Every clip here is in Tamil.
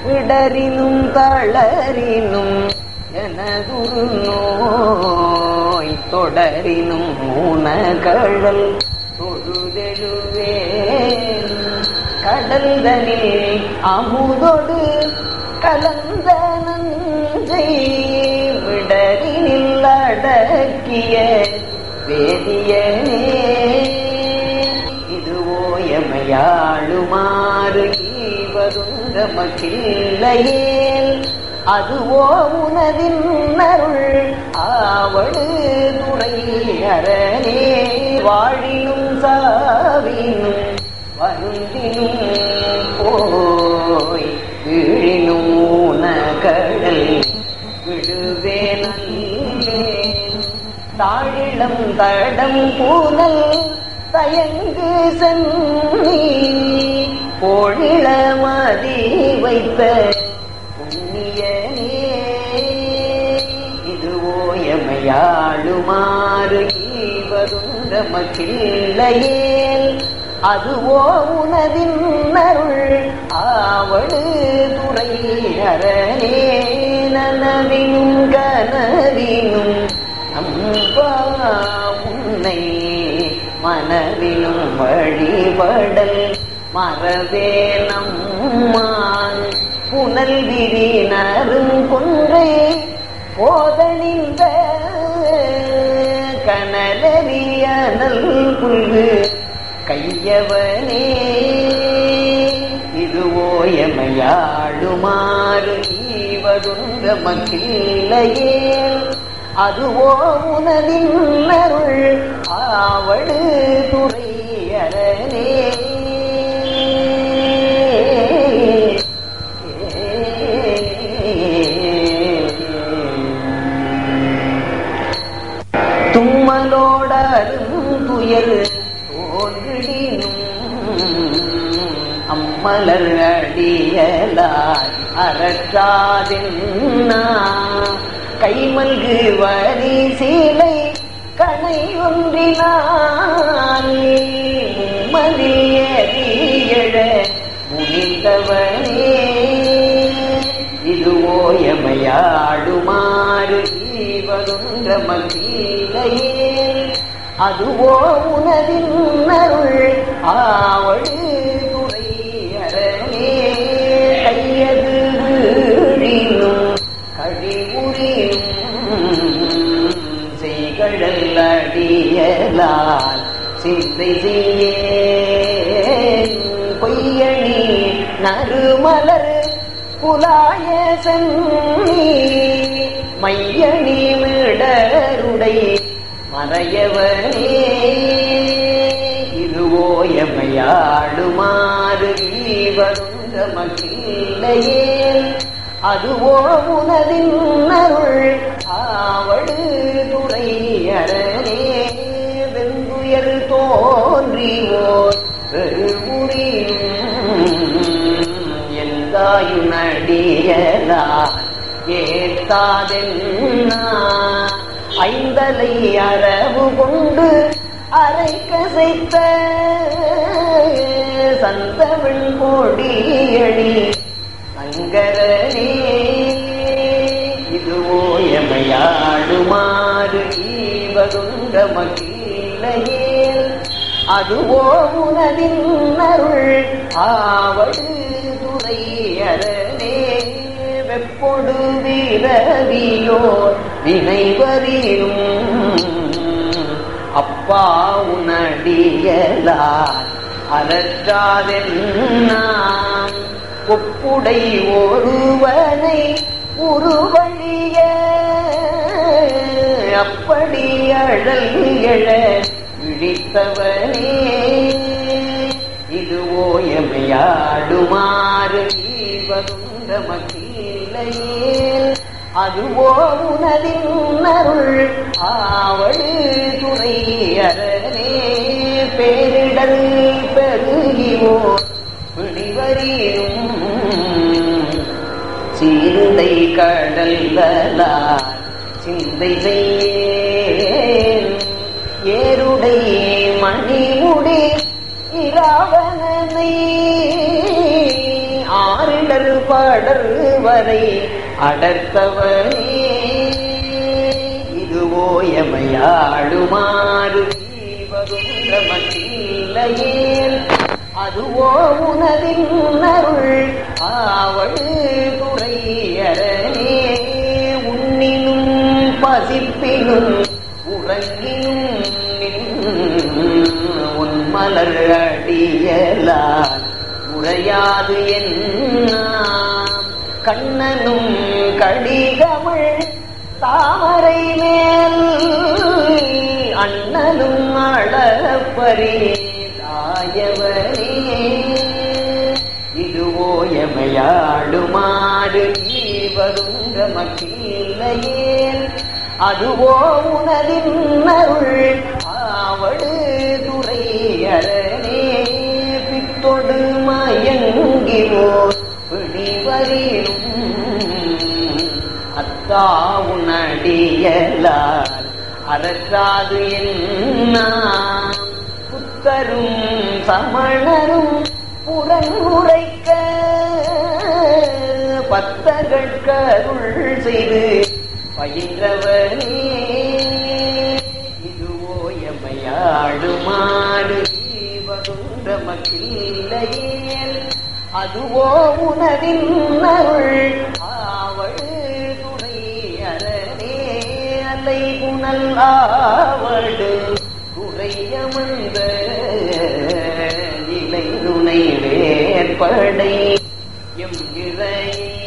இடரினும் தளரினும் எனதுரு நோய் தொடரினும் ஊனகழல் தொழுதெழுவேன் கடல்தனில் அமுதொடு கலந்த நஞ்சை விடரினில் அடக்கிய வேதியனே இதுவோ எமையாளுமாறு ஈவதுங்க மக்கில்லையேல் அதுவோ உனதின் அருள் ஆவடு துறை அரணே வாழினும் சாவினும் வருந்தினும் போய் வீழினும் ஊனகடல் விடுவேனல்லேன் தாழிளம் தடம் பூனல் தயங்கு சென்னி பொழிளமதி வைத்த புண்ணியனே இதுவோ எமையாளுமாறு ஈவதுங்க மக்கில்லையேல் அதுவோ உனதின் அருள் ஆவடு துறை அரணே நனவினும் கனவினும் நம்பா உன்னை மனவிலும் வழிபடல் மறவே நம்மான் புனல் விரினரும் கொன்றை போதணிந்த கனலறியனல் புல்கு கையவனே இதுவோ எமையாடுமாறு ஈவதுங்க மக்கில்லையே அதுவோ உனதின் அருள் ஆவடு துறை அரணே தும்மலோடரும் துயர் தோன்றினும் அம்மலர் அடியலாய் அறற்றாதென்னா கைமல்கு வரி சீலை கணை ஒன்றினால் மும்மதில் எறியழ முனிந்தவனே இதுவோ எமையாடுமாறு ஈவருன்ற மகிழையே அதுவோ உனதின் அருள் ஆவடு துறை அரணே கையது வீழினும் கழிவுறியும் செய்கடல் அடியலால் சிந்தை செய்யே பொய்யணி நறுமலர் புலாய சென்னி மையணி மிடருடை மறையவனே இதுவோ எமையாடுமாறு ஈவருந்த மகிழ்லையே அதுவோ உனதின் அருள் ஆவடு துறை அரணே வெங்குயர் தோன்றியோர் பெருமுறியும் எந்தாயுனடியலா ஏத்தாதென்னா ஐந்தலை அரவு கொண்டு அரை கசைத்த சந்தமிழ் கொடியணி சங்கரனே இதுவோ எமையாடுமாறு ஈவதுங்க மகிழ்லையே அதுவோ உனதின் அருள் ஆவடு துறை அரணே வெப்பொடு வீரவியோர் நினைவறியும் அப்பா உனடியலார் அலற்றாதென்னான் ஒப்புடை ஒருவனை உருவழிய அப்படி அழல் எழ விழித்தவனே இதுவோ எமையாடுமாறு ஈவதுங்க மகிழையே அதுவோ உனதின் அருள் ஆவடு துறை அரணே பேரிடல் பெருகிவோ பிடிவரியும் சீருடை கடல்லலார் சிந்தை செய்யேன் ஏருடை மணிமுடி இராவணனை ஆரிடர் பாடர் வரை அடர்த்தவனே இதுவோ எமையாடுமாறு ஜீவகுன்ற மத்தியில்லையேல் அதுவோ உனதின் அருள் ஆவடு துறையரனே உன்னினும் பசிப்பினும் உறங்கினும் உன் மலர் அடியலால் உரையாது என்ன கண்ணனும் கடிகமிழ் தாமரை மேல் அண்ணனும் அளப்பரே தாயவரே இதுவோ எமையாடுமாறு ஜீவருங்க மக்கில்லையேல் அதுவோ உனதின் அருள் ஆவடு துறை அரணே பித்தொடு மயங்கிவோ பிடிவரிலும் அத்தா உனடியலால் அறற்றாது என்ன புத்தரும் சமணரும் புறங்குரைக்க பத்தகட்கருள் செய்து பயின்றவனே இதுவோ எமையாடுமாறு ஜீவகுன்ற மக்கில்லையேல் அதுவோ உனதின் அருள் ஆவடு துணை அரணே அலை புனல் ஆவடு துறையமழ்ந்த இலை துணை வேற்படை எம் இறை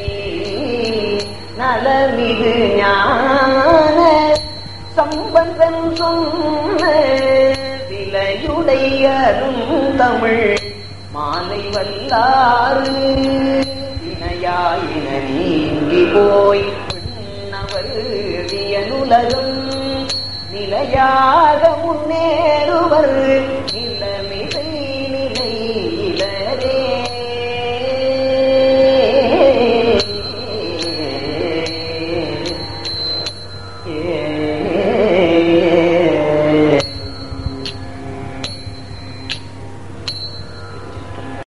நலமிகு ஞான சம்பந்தன் சொன்ன விலையுடையரும் தமிழ் மாலை வல்லாறு இணையாயின நீங்கி போய் பின்னவர் வியனுலகம் நிலையாக முன்னேறுவர் நில